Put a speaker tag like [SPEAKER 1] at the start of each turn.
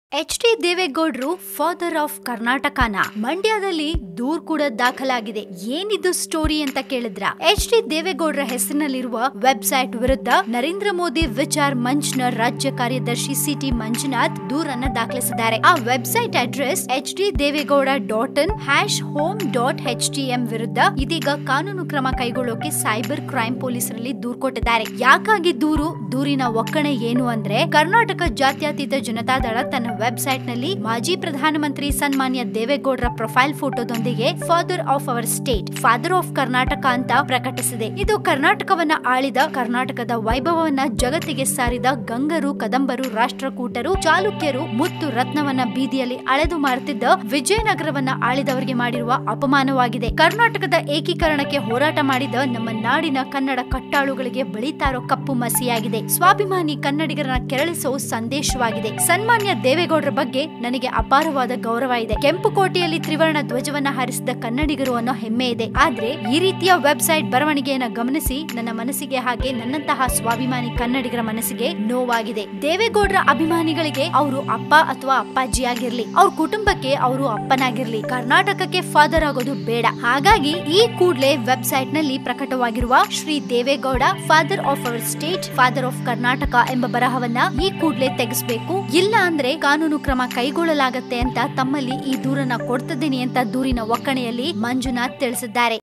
[SPEAKER 1] H D ದೇವೇಗೌಡರು father of ಕರ್ನಾಟಕನ ಮಂಡ್ಯದಲ್ಲಿ ದೂರ್ ಕೂಡ ದಾಖಲಾಗಿದೆ ಏನಿದು ಸ್ಟೋರಿ ಅಂತ ಕೇಳಿದ್ರ ಎಚ್ ಡಿ ದೇವೇಗೌಡರ ಹೆಸರಿನಲ್ಲಿರುವ ವೆಬ್ಸೈಟ್ ವಿರುದ್ಧ ನರೇಂದ್ರ ಮೋದಿ ವಿಚಾರ್ ಮಂಚ್ನ ರಾಜ್ಯ ಕಾರ್ಯದರ್ಶಿ ಸಿಟಿ ಮಂಜುನಾಥ್ ದೂರನ್ನ ದಾಖಲಿಸಿದ್ದಾರೆ ಆ website address H D Devegowda dot in hash home dot H T M ವಿರುದ್ಧ ಇದೀಗ ಕಾನೂನು ಕ್ರಮ ಕೈಗೊಳ್ಳೋಕೆ ಸೈಬರ್ ಕ್ರೈಮ್ ಪೊಲೀಸರಲ್ಲಿ ದೂರು ಕೊಟ್ಟಿದ್ದಾರೆ ಯಾಕಾಗಿ ದೂರು ದೂರಿನ ಒಕ್ಕಣೆ ಏನು ಅಂದ್ರೆ ಕರ್ನಾಟಕ ಜಾತ್ಯತೀತ ಜನತಾದಳ ತನ್ನ ವೆಬ್ಸೈಟ್ ನಲ್ಲಿ ಮಾಜಿ ಪ್ರಧಾನಮಂತ್ರಿ ಸನ್ಮಾನ್ಯ ದೇವೇಗೌಡರ ಪ್ರೊಫೈಲ್ ಫೋಟೋದೊಂದಿಗೆ father of our state father of Karnataka ಅಂತ ಪ್ರಕಟಿಸಿದೆ ಇದು ಕರ್ನಾಟಕವನ್ನ ಆಳಿದ ಕರ್ನಾಟಕದ ವೈಭವವನ್ನ ಜಗತ್ತಿಗೆ ಸಾರಿದ ಗಂಗರು ಕದಂಬರು ರಾಷ್ಟ್ರಕೂಟರು ಚಾಲುಕ್ಯರು ಮುತ್ತು ರತ್ನವನ್ನ ಬೀದಿಯಲ್ಲಿ ಅಳೆದು ಮಾರುತ್ತಿದ್ದ ವಿಜಯನಗರವನ್ನ ಆಳಿದವರಿಗೆ ಮಾಡಿರುವ ಅಪಮಾನವಾಗಿದೆ ಕರ್ನಾಟಕದ ಏಕೀಕರಣಕ್ಕೆ ಹೋರಾಟ ಮಾಡಿದ ನಮ್ಮ ನಾಡಿನ ಕನ್ನಡ ಕಟ್ಟಾಳುಗಳಿಗೆ ಬಳಿತಾರೋ ಕಪ್ಪು ಮಸಿಯಾಗಿದೆ ಸ್ವಾಭಿಮಾನಿ ಕನ್ನಡಿಗರನ್ನ ಕೆರಳಿಸೋ ಸಂದೇಶವಾಗಿದೆ ಸನ್ಮಾನ್ಯ ದೇವೇಗೌಡರ ಬಗ್ಗೆ ನನಗೆ ಅಪಾರವಾದ ಗೌರವ ಇದೆ ಕೆಂಪು ಕೋಟೆಯಲ್ಲಿ ತ್ರಿವರ್ಣ ಧ್ವಜವನ್ನ ಹಾರಿಸಿದ ಕನ್ನಡಿಗರು ಅನ್ನೋ ಹೆಮ್ಮೆ ಇದೆ ಆದ್ರೆ ಈ ರೀತಿಯ ವೆಬ್ಸೈಟ್ ಬರವಣಿಗೆಯನ್ನ ಗಮನಿಸಿ ನನ್ನ ಮನಸ್ಸಿಗೆ ಹಾಗೆ ನನ್ನಂತಹ ಸ್ವಾಭಿಮಾನಿ ಕನ್ನಡಿಗರ ಮನಸ್ಸಿಗೆ ನೋವಾಗಿದೆ ದೇವೇಗೌಡರ ಅಭಿಮಾನಿಗಳಿಗೆ ಅವರು ಅಪ್ಪ ಅಥವಾ ಅಪ್ಪಾಜಿ ಆಗಿರ್ಲಿ ಅವ್ರ ಕುಟುಂಬಕ್ಕೆ ಅವರು ಅಪ್ಪನಾಗಿರ್ಲಿ ಕರ್ನಾಟಕಕ್ಕೆ ಫಾದರ್ ಆಗೋದು ಬೇಡ ಹಾಗಾಗಿ ಈ ಕೂಡ್ಲೆ ವೆಬ್ಸೈಟ್ ನಲ್ಲಿ ಪ್ರಕಟವಾಗಿರುವ Shri Devegowda father of our state father of Karnataka ಎಂಬ ಬರಹವನ್ನ ಈ ಕೂಡ್ಲೆ ತೆಗೆಸಬೇಕು ಇಲ್ಲ ಅಂದ್ರೆ ಕಾನೂನು ಕ್ರಮ ಕೈಗೊಳ್ಳಲಾಗತ್ತೆ ಅಂತ ತಮ್ಮಲ್ಲಿ ಈ ದೂರನ್ನ ಕೊಡ್ತಿದ್ದೀನಿ ಅಂತ ದೂರಿನ ಒಕ್ಕಣೆಯಲ್ಲಿ ಮಂಜುನಾಥ್ ತಿಳಿಸಿದ್ದಾರೆ